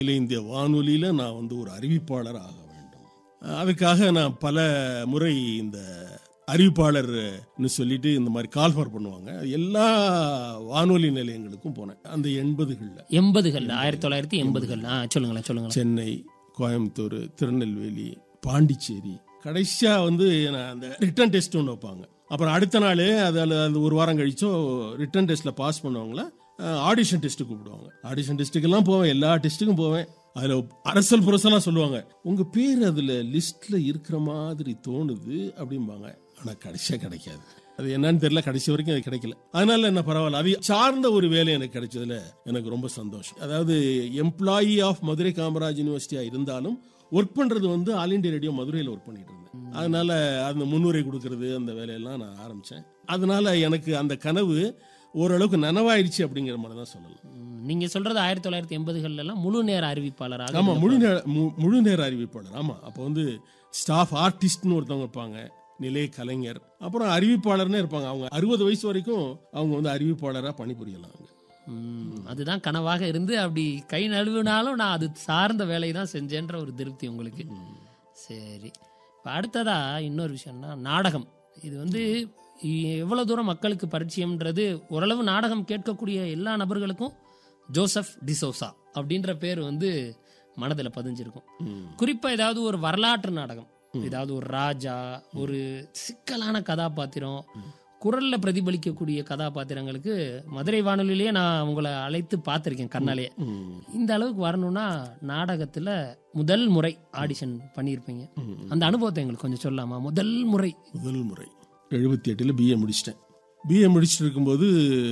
அகில இந்திய வானொலியில் நான் வந்து ஒரு அறிவிப்பாளர் ஆக வேண்டும் அதுக்காக நான் பல முறை இந்த அறிவிப்பாளர்னு சொல்லிட்டு இந்த மாதிரி கால்ஃபர் பண்ணுவாங்க எல்லா வானொலி நிலையங்களுக்கும் போனேன் அந்த எண்பதுகளில் எண்பதுகள் ஆயிரத்தி தொள்ளாயிரத்தி எண்பதுகள் ஆ சொல்லுங்களேன் சொல்லுங்களேன் சென்னை கோயம்புத்தூர் திருநெல்வேலி பாண்டிச்சேரி கடைசியா வந்து நான் அந்த ரிட்டன் டெஸ்ட் ஒன்று வைப்பாங்க அப்புறம் அடுத்த நாள் அதில் அந்த ஒரு வாரம் கழிச்சோ ரிட்டன் டெஸ்ட்டில் பாஸ் பண்ணவங்கள ஆடிஷன் டெஸ்ட்டு கூப்பிடுவாங்க ஆடிஷன் டெஸ்ட்டுக்கெல்லாம் போவேன் எல்லா டெஸ்ட்டுக்கும் போவேன் அதில் அரசல் புரசலாக சொல்லுவாங்க உங்கள் பேர் அதில் லிஸ்ட்டில் இருக்கிற மாதிரி தோணுது அப்படிம்பாங்க ஆனால் கடைசியாக கிடைக்காது அது என்னன்னு தெரியல கடைசி வரைக்கும் அது கிடைக்கல அதனால என்ன பரவாயில்ல அது சார்ந்த ஒரு வேலை எனக்கு கிடைச்சதுல எனக்கு ரொம்ப சந்தோஷம் அதாவது எம்ப்ளாயி ஆஃப் மதுரை காமராஜ் யூனிவர்சிட்டியா இருந்தாலும் ஒர்க் பண்றது வந்து ஆல் இண்டியா ரேடியோ மதுரையில் ஒர்க் பண்ணிட்டு இருந்தேன் அதனால அந்த முன்னுரை கொடுக்கறது அந்த வேலையெல்லாம் நான் ஆரம்பிச்சேன் அதனால எனக்கு அந்த கனவு ஓரளவுக்கு நனவாயிடுச்சு அப்படிங்கிற மாதிரி தான் சொல்லலாம் ம், நீங்க சொல்றது ஆயிரத்தி தொள்ளாயிரத்தி எண்பதுகள்ல எல்லாம் முழு நேர அறிவிப்பாளராக ஆமா முழு நேர மு- முழு நேர அறிவிப்பாளர் ஆமா அப்போ வந்து ஸ்டாஃப் ஆர்டிஸ்ட்னு ஒருத்தவங்க இருப்பாங்க நிலைய கலைஞர் அப்புறம் அறிவிப்பாளர்னே இருப்பாங்க அவங்க அறுபது வயசு வரைக்கும் அவங்க வந்து அறிவிப்பாளராக பணிபுரியலாம் அவங்க ம், அதுதான் கனவாக இருந்து அப்படி கை நழுவினாலும் நான் அது சார்ந்த வேலையை தான் செஞ்சேன்ற ஒரு திருப்தி உங்களுக்கு சரி இப்போ அடுத்ததா இன்னொரு விஷயம்னா நாடகம் இது வந்து இ- எவ்வளவு தூரம் மக்களுக்கு பரிச்சயம்ன்றது ஓரளவு நாடகம் கேட்கக்கூடிய எல்லா நபர்களுக்கும் ஜோசப் டிசோசா அப்படின்ற பேர் வந்து மனதில் பதிஞ்சிருக்கும் குறிப்பா ஏதாவது ஒரு வரலாற்று நாடகம் ஏதாவது ஒரு ராஜா ஒரு சிக்கலான கதாபாத்திரம் குரல்ல பிரதிபலிக்கக்கூடிய கதாபாத்திரங்களுக்கு மதுரை வானொலியிலேயே நான் உங்களை அழைத்து பார்த்திருக்கேன் கண்ணாலேயே இந்த அளவுக்கு வரணும்னா நாடகத்துல முதல் முறை ஆடிஷன் பண்ணியிருப்பீங்க அந்த அனுபவத்தை எங்களுக்கு கொஞ்சம் சொல்லலாமா முதல் முறை முதல் முறை எழுபத்தி எட்டில் பிஏ முடிச்சிட்டேன் பிஏ முடிச்சுட்டு இருக்கும்போது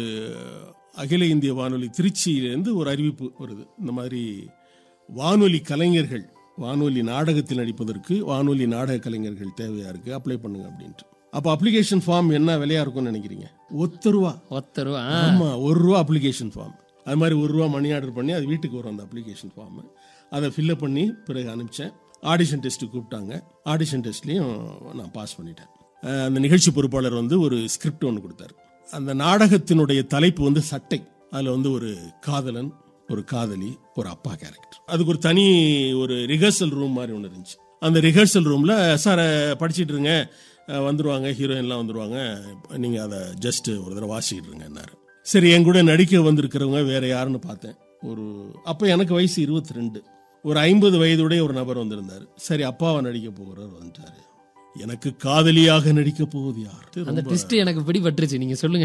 அகில இந்திய வானொலி திருச்சியிலேருந்து ஒரு அறிவிப்பு வருது இந்த மாதிரி வானொலி கலைஞர்கள் வானொலி நாடகத்தில் நடிப்பதற்கு வானொலி நாடக கலைஞர்கள் தேவையா இருக்கு அப்ளை பண்ணுங்க அப்படின்ட்டு அப்போ அப்ளிகேஷன் ஃபார்ம் என்ன விலையா இருக்கும்னு நினைக்கிறீங்க ஒத்த ரூபா ஒத்தரு ஆ, ஆமா ஒரு ரூபா அப்ளிகேஷன் ஃபார்ம் அது மாதிரி ஒரு ரூபா மணி ஆர்டர் பண்ணி அது வீட்டுக்கு வரும் அந்த அப்ளிகேஷன் ஃபார்ம் அதை ஃபில்அப் பண்ணி பிறகு அனுப்பிச்சேன் ஆடிஷன் டெஸ்ட் கூப்பிட்டாங்க ஆடிஷன் டெஸ்ட்லையும் நான் பாஸ் பண்ணிட்டேன் அஹ் அந்த நிகழ்ச்சி பொறுப்பாளர் வந்து ஒரு ஸ்கிரிப்ட் ஒன்று கொடுத்தாரு அந்த நாடகத்தினுடைய தலைப்பு வந்து சட்டை அதில் வந்து ஒரு காதலன் ஒரு காதலி ஒரு அப்பா கேரக்டர் அதுக்கு ஒரு தனி ஒரு ரிஹர்சல் ரூம் மாதிரி ஒன்று இருந்துச்சு அந்த ரிஹர்சல் ரூமில் சார் படிச்சிட்டு இருங்க அஹ் வந்துருவாங்க ஹீரோயின்லாம் வந்துருவாங்க நீங்கள் அதை ஜஸ்ட் ஒரு தடவை வாசிக்கிட்டு இருங்கன்னாரு சரி என் கூட நடிக்க வந்திருக்கிறவங்க வேற யாருன்னு பார்த்தேன் ஒரு அப்போ எனக்கு வயசு இருபத்தி ரெண்டு ஒரு ஐம்பது வயதுடைய ஒரு நபர் வந்திருந்தார் சரி அப்பாவை நடிக்க போகிறவர் வந்துட்டாரு எனக்கு காதலியாக நடிக்க போவது யார் அந்த ட்விஸ்ட் எனக்கு பிடிபட்டுருச்சு நீங்க சொல்லுங்க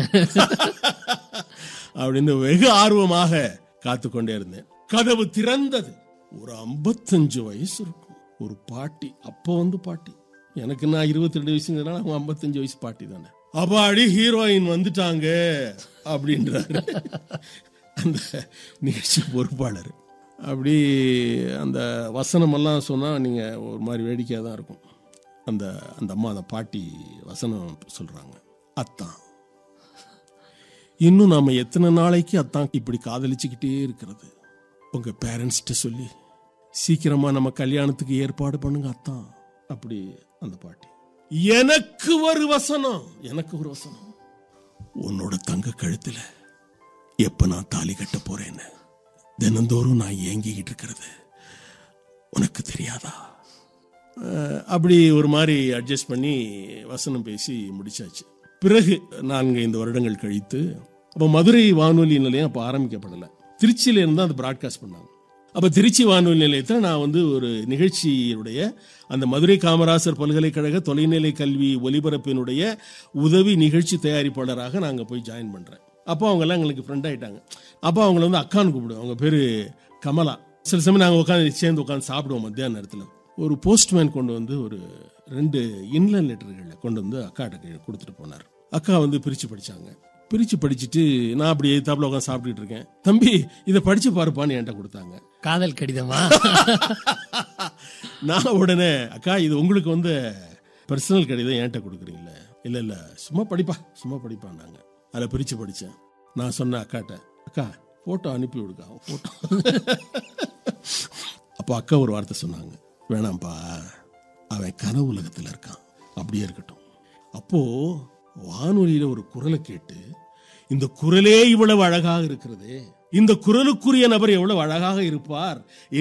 அப்படின்னு வெகு ஆர்வமாக காத்து கொண்டே இருந்தேன் கதவு திறந்தது ஒரு 55 வயசு இருக்கும் ஒரு பாட்டி அப்போ வந்து பாட்டி எனக்கு நான் இருபத்தி ரெண்டு வயசுங்கிறதுனால அவங்க 55 வயசு பாட்டி தானே அப்பாடி ஹீரோயின் வந்துட்டாங்க அப்படின்றாரு அந்த நிகழ்ச்சி பொறுப்பாளர் அப்படி அந்த வசனமெல்லாம் சொன்னால் நீங்கள் ஒரு மாதிரி வேடிக்கையாக தான் இருக்கும் அந்த அந்த அம்மா அந்த பாட்டி வசனம் சொல்கிறாங்க அத்தான் இன்னும் நாம எத்தனை நாளைக்கு அத்தான் இப்படி காதலிச்சுக்கிட்டே இருக்கிறது உங்க பேரண்ட்ஸ்கிட்ட சொல்லி சீக்கிரமா நம்ம கல்யாணத்துக்கு ஏற்பாடு பண்ணுங்க அத்தான் அப்படி அந்த பாட்டி எனக்கு ஒரு வசனம் எனக்கு ஒரு வசனம் உன்னோட தங்க கழுத்துல எப்ப நான் தாலி கட்ட போறேன்னு தினந்தோறும் நான் ஏங்கிக்கிட்டு இருக்கிறது உனக்கு தெரியாதா அஹ் அப்படி ஒரு மாதிரி அட்ஜஸ்ட் பண்ணி வசனம் பேசி முடிச்சாச்சு பிறகு நான்கு ஐந்து வருடங்கள் கழித்து அப்போ மதுரை வானொலி நிலையம் அப்போ ஆரம்பிக்கப்படலை திருச்சியில இருந்து அதை பிராட்காஸ்ட் பண்ணாங்க அப்போ திருச்சி வானொலி நிலையத்தில் நான் வந்து ஒரு நிகழ்ச்சியுடைய அந்த மதுரை காமராசர் பல்கலைக்கழக தொலைநிலை கல்வி ஒலிபரப்பினுடைய உதவி நிகழ்ச்சி தயாரிப்பாளராக நான் அங்கே போய் ஜாயின் பண்ணுறேன் அப்போ அவங்கெல்லாம் எங்களுக்கு ஃப்ரெண்ட் ஆயிட்டாங்க அப்போ அவங்கள வந்து அக்கான்னு கூப்பிடுவோம் அவங்க பேர் கமலா சில சமயம் நாங்கள் உட்காந்து சேர்ந்து உட்காந்து சாப்பிடுவோம் மத்தியான நேரத்தில் ஒரு போஸ்ட்மேன் கொண்டு வந்து ஒரு ரெண்டு இன்லைன் லெட்டர்களை கொண்டு வந்து அக்காட்ட கீழே கொடுத்துட்டு போனார் அக்கா வந்து பிரித்து படிச்சாங்க பிரித்து படிச்சுட்டு நான் அப்படி எதிர்த்தாப்புல உட்காந்து சாப்பிட்டுட்டு இருக்கேன் தம்பி இதை படிச்சு பாருப்பான்னு என்கிட்ட கொடுத்தாங்க காதல் கடிதமா நான் உடனே அக்கா இது உங்களுக்கு வந்து பர்சனல் கடிதம் என்கிட்ட கொடுக்குறீங்களே இல்லை இல்லை சும்மா படிப்பா சும்மா படிப்பான்னாங்க அதில் பிரித்து படித்தேன் நான் சொன்னேன் அக்காட்ட அக்கா ஃபோட்டோ அனுப்பி விடுக்கா ஃபோட்டோ அப்போ அக்கா ஒரு வார்த்தை சொன்னாங்க வேணாம்ப்பா அவன் கனவு உலகத்தில் இருக்கான் அப்படியே இருக்கட்டும் அப்போ வானொலியில ஒரு குரலை கேட்டு இந்த குரலே இவ்வளவு அழகாக இருக்கிறதே இந்த குரலுக்குரிய நபர் எவ்வளவு அழகாக இருப்பார்